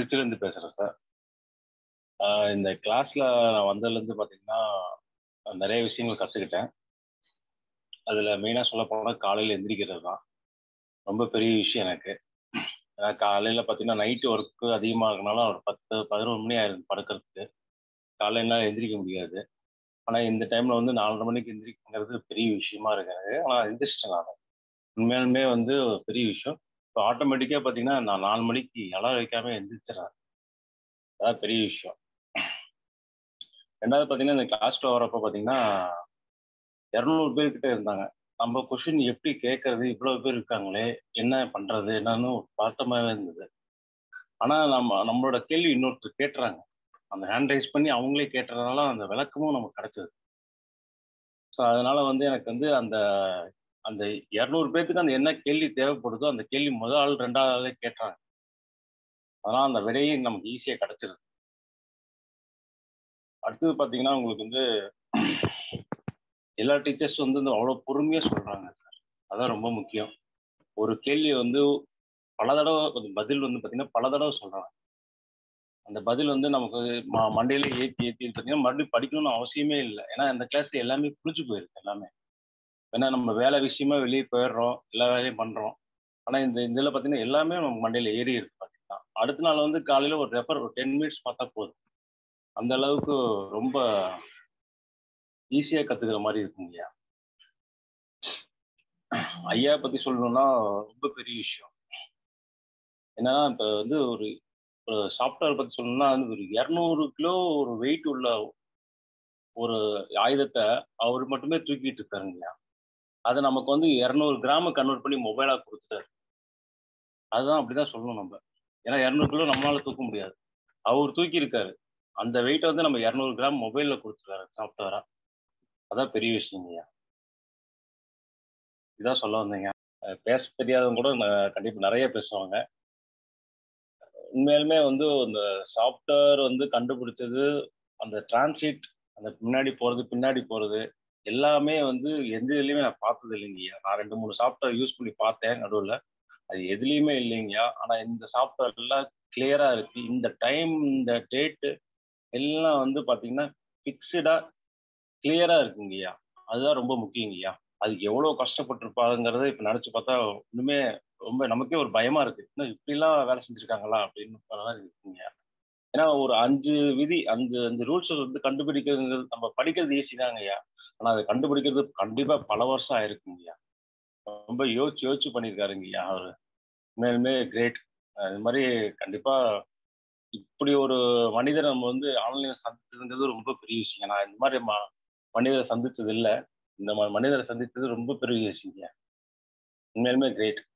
திருச்சிலேருந்து பேசுகிறேன் சார் ஆஹ் இந்த கிளாஸில் நான் வந்ததுலேருந்து பார்த்தீங்கன்னா நிறைய விஷயங்கள் கற்றுக்கிட்டேன் அதில் மெயினாக சொல்ல போனால் காலையில் எந்திரிக்கிறது தான் ரொம்ப பெரிய விஷயம் எனக்கு ஏன்னா காலையில் பார்த்தீங்கன்னா நைட்டு ஒர்க்கு அதிகமாக இருக்கனால ஒரு பத்து பதினொரு மணி ஆயிரும் படுக்கிறதுக்கு காலையில எந்திரிக்க முடியாது ஆனால் இந்த டைமில் வந்து நாலரை மணிக்கு எந்திரிக்கிறது பெரிய விஷயமா இருக்காது ஆனால் எந்திரிச்சிட்டேன் நான் உண்மையாலுமே வந்து ஒரு பெரிய விஷயம் இப்போ ஆட்டோமேட்டிக்காக பார்த்தீங்கன்னா நான் நாலு மணிக்கு அலாரம் வைக்காம எந்திரிச்சிடறேன் அதான் பெரிய விஷயம் ரெண்டாவது பார்த்தீங்கன்னா இந்த கிளாஸ்ல வரப்போ பார்த்தீங்கன்னா இரநூறு பேர்கிட்ட இருந்தாங்க நம்ம கொஷின் எப்படி கேட்கறது இவ்வளோ பேர் இருக்காங்களே என்ன பண்ணுறது என்னன்னு ஒரு பதட்டமாகவே இருந்தது ஆனால் நம்ம நம்மளோட கேள்வி இன்னொருத்தர் கேட்டுறாங்க அந்த ஹேண்ட் ரைஸ் பண்ணி அவங்களே கேட்டுறதுனால அந்த விளக்கமும் நமக்கு கிடைச்சது ஸோ அதனால வந்து எனக்கு வந்து அந்த அந்த இரநூறு பேர்த்துக்கு அந்த என்ன கேள்வி தேவைப்படுதோ அந்த கேள்வி முதல் ஆள் ரெண்டாவது ஆளே கேட்டுறாங்க அதனால் அந்த விடையும் நமக்கு ஈஸியாக கிடைச்சிருது அடுத்தது பார்த்தீங்கன்னா உங்களுக்கு வந்து எல்லா டீச்சர்ஸ் வந்து இந்த அவ்வளோ பொறுமையாக சொல்கிறாங்க சார் அதான் ரொம்ப முக்கியம் ஒரு கேள்வி வந்து பல தடவை பதில் வந்து பார்த்தீங்கன்னா பல தடவை சொல்கிறாங்க அந்த பதில் வந்து நமக்கு ம மண்டையில ஏற்றி ஏற்றி பார்த்தீங்கன்னா மறுபடியும் படிக்கணும்னு அவசியமே இல்லை ஏன்னா இந்த கிளாஸ்ல எல்லாமே புரிஞ்சு போயிருக்கு எல்லாமே ஏன்னா நம்ம வேலை விஷயமா வெளியே போயிடுறோம் எல்லா வேலையும் பண்ணுறோம் ஆனால் இந்த இதில் பார்த்தீங்கன்னா எல்லாமே நம்ம மண்டையில் ஏறி இருக்கு பார்த்தீங்கன்னா அடுத்த நாள் வந்து காலையில் ஒரு ரெஃபர் ஒரு டென் மினிட்ஸ் பார்த்தா போதும் அந்த அளவுக்கு ரொம்ப ஈஸியாக கற்றுக்கிற மாதிரி இருக்குங்கய்யா ஐயா பற்றி சொல்லணும்னா ரொம்ப பெரிய விஷயம் என்னன்னா இப்போ வந்து ஒரு ஒரு சாஃப்ட்வேர் பற்றி சொல்லணும்னா வந்து ஒரு இரநூறு கிலோ ஒரு வெயிட் உள்ள ஒரு ஆயுதத்தை அவர் மட்டுமே தூக்கிட்டு இருக்காருங்கய்யா அதை நமக்கு வந்து இரநூறு கிராம கன்வெர்ட் பண்ணி மொபைலாக கொடுத்துட்டாரு அதுதான் அப்படிதான் சொல்லணும் நம்ம ஏன்னா இரநூறு கிலோ நம்மளால தூக்க முடியாது அவர் தூக்கி இருக்காரு அந்த வெயிட்டை வந்து நம்ம இரநூறு கிராம் மொபைலில் கொடுத்துருக்காரு சாஃப்ட்வேரா அதான் பெரிய விஷயங்கய்யா இதான் சொல்ல வந்தீங்க பேச தெரியாதவங்க கூட கண்டிப்பாக நிறைய பேசுவாங்க உண்மையாலுமே வந்து இந்த சாஃப்ட்வேர் வந்து கண்டுபிடிச்சது அந்த டிரான்சிட் அந்த முன்னாடி போகிறது பின்னாடி போகிறது எல்லாமே வந்து எந்த இதுலையுமே நான் பார்த்தது இல்லைங்கய்யா நான் ரெண்டு மூணு சாஃப்ட்வேர் யூஸ் பண்ணி பார்த்தேன் நடுவில் அது எதுலேயுமே இல்லைங்கய்யா ஆனால் இந்த சாஃப்ட்வேர் எல்லாம் கிளியராக இருக்கு இந்த டைம் இந்த டேட்டு எல்லாம் வந்து பார்த்தீங்கன்னா ஃபிக்ஸ்டாக கிளியராக இருக்குங்கய்யா அதுதான் ரொம்ப முக்கியங்கய்யா அதுக்கு எவ்வளோ கஷ்டப்பட்டிருப்பாங்கிறத இப்போ நினச்சி பார்த்தா இன்னுமே ரொம்ப நமக்கே ஒரு பயமா இருக்கு இன்னும் இப்படிலாம் வேலை செஞ்சுருக்காங்களா அப்படின்னு இருக்குங்க ஏன்னா ஒரு அஞ்சு விதி அஞ்சு அஞ்சு ரூல்ஸ் வந்து கண்டுபிடிக்கிறது நம்ம படிக்கிறது ஈஸி தாங்கய்யா ஆனால் அதை கண்டுபிடிக்கிறது கண்டிப்பாக பல வருஷம் ஆயிருக்குங்கய்யா ரொம்ப யோசிச்சு யோசிச்சு பண்ணியிருக்காருங்கய்யா அவர் உண்மையிலுமே கிரேட் அது மாதிரி கண்டிப்பாக இப்படி ஒரு மனிதரை நம்ம வந்து ஆன்லைனில் சந்திச்சதுங்கிறது ரொம்ப பெரிய விஷயம் நான் இந்த மாதிரி ம மனிதரை சந்திச்சது இல்லை இந்த மனிதரை சந்தித்தது ரொம்ப பெரிய விஷயங்க உண்மையிலுமே கிரேட்